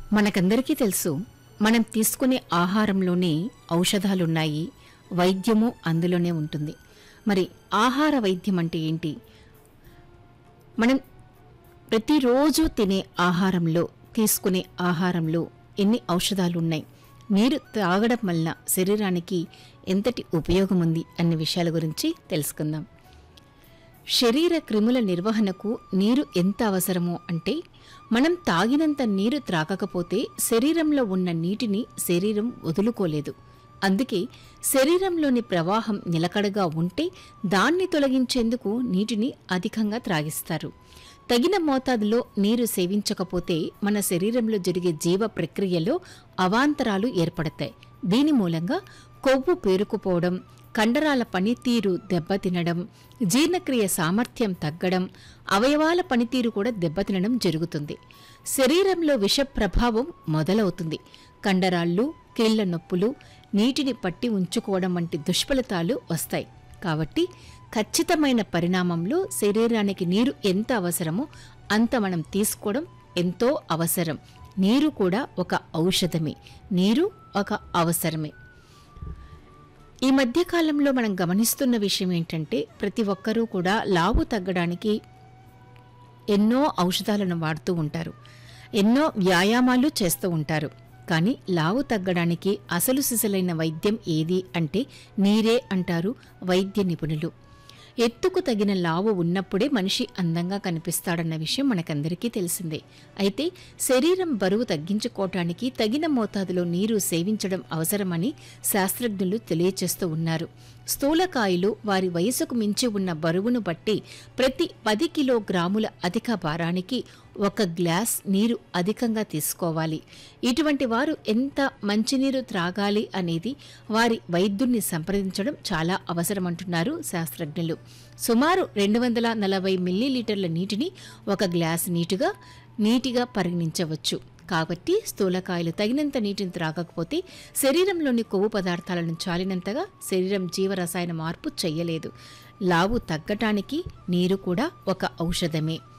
మనకందరికీ తెలుసు మనం తీసుకునే ఆహారంలోనే ఔషధాలున్నాయి వైద్యము అందులోనే ఉంటుంది మరి ఆహార వైద్యం అంటే ఏంటి మనం ప్రతిరోజు తినే ఆహారంలో తీసుకునే ఆహారంలో ఎన్ని ఔషధాలు ఉన్నాయి నీరు తాగడం వలన శరీరానికి ఎంతటి ఉపయోగం ఉంది అనే విషయాల గురించి తెలుసుకుందాం శరీర క్రిముల నిర్వహణకు నీరు ఎంత అవసరమో అంటే మనం తాగినంత నీరు త్రాగకపోతే శరీరంలో ఉన్న నీటిని శరీరం వదులుకోలేదు అందుకే శరీరంలోని ప్రవాహం నిలకడగా ఉంటే దాన్ని తొలగించేందుకు నీటిని అధికంగా త్రాగిస్తారు తగిన మోతాదులో నీరు సేవించకపోతే మన శరీరంలో జరిగే జీవ ప్రక్రియలో అవాంతరాలు ఏర్పడతాయి దీని మూలంగా కొవ్వు పేరుకుపోవడం కండరాల పనితీరు దెబ్బతినడం జీర్ణక్రియ సామర్థ్యం తగ్గడం అవయవాల పనితీరు కూడా దెబ్బతినడం జరుగుతుంది శరీరంలో విష ప్రభావం మొదలవుతుంది కండరాళ్ళు కీళ్ల నొప్పులు నీటిని పట్టి ఉంచుకోవడం వంటి దుష్ఫలితాలు వస్తాయి కాబట్టి ఖచ్చితమైన పరిణామంలో శరీరానికి నీరు ఎంత అవసరమో అంత మనం తీసుకోవడం ఎంతో అవసరం నీరు కూడా ఒక ఔషధమే నీరు ఒక అవసరమే ఈ మధ్య కాలంలో మనం గమనిస్తున్న విషయం ఏంటంటే ప్రతి ఒక్కరూ కూడా లావు తగ్గడానికి ఎన్నో ఔషధాలను వాడుతూ ఉంటారు ఎన్నో వ్యాయామాలు చేస్తూ ఉంటారు కానీ లావు తగ్గడానికి అసలు సిసలైన వైద్యం ఏది అంటే నీరే అంటారు వైద్య నిపుణులు ఎత్తుకు తగిన లావు ఉన్నప్పుడే మనిషి అందంగా కనిపిస్తాడన్న విషయం మనకందరికీ తెలిసిందే అయితే శరీరం బరువు తగ్గించుకోవటానికి తగిన మోతాదులో నీరు సేవించడం అవసరమని శాస్త్రజ్ఞులు తెలియచేస్తూ ఉన్నారు స్థూలకాయులు వారి వయసుకు మించి ఉన్న బరువును బట్టి ప్రతి పది కిలోగ్రాముల అధిక భారానికి ఒక గ్లాస్ నీరు అధికంగా తీసుకోవాలి ఇటువంటి వారు ఎంత మంచినీరు త్రాగాలి అనేది వారి వైద్యుణ్ణి సంప్రదించడం చాలా అవసరమంటున్నారు శాస్త్రజ్ఞులు సుమారు రెండు వందల నలభై మిల్లీలీటర్ల నీటిని ఒక గ్లాస్ నీటుగా నీటిగా పరిగణించవచ్చు కాబట్టి స్థూలకాయలు తగినంత నీటిని త్రాగకపోతే శరీరంలోని కొవ్వు పదార్థాలను చాలినంతగా శరీరం జీవరసాయన మార్పు చెయ్యలేదు లావు తగ్గటానికి నీరు కూడా ఒక ఔషధమే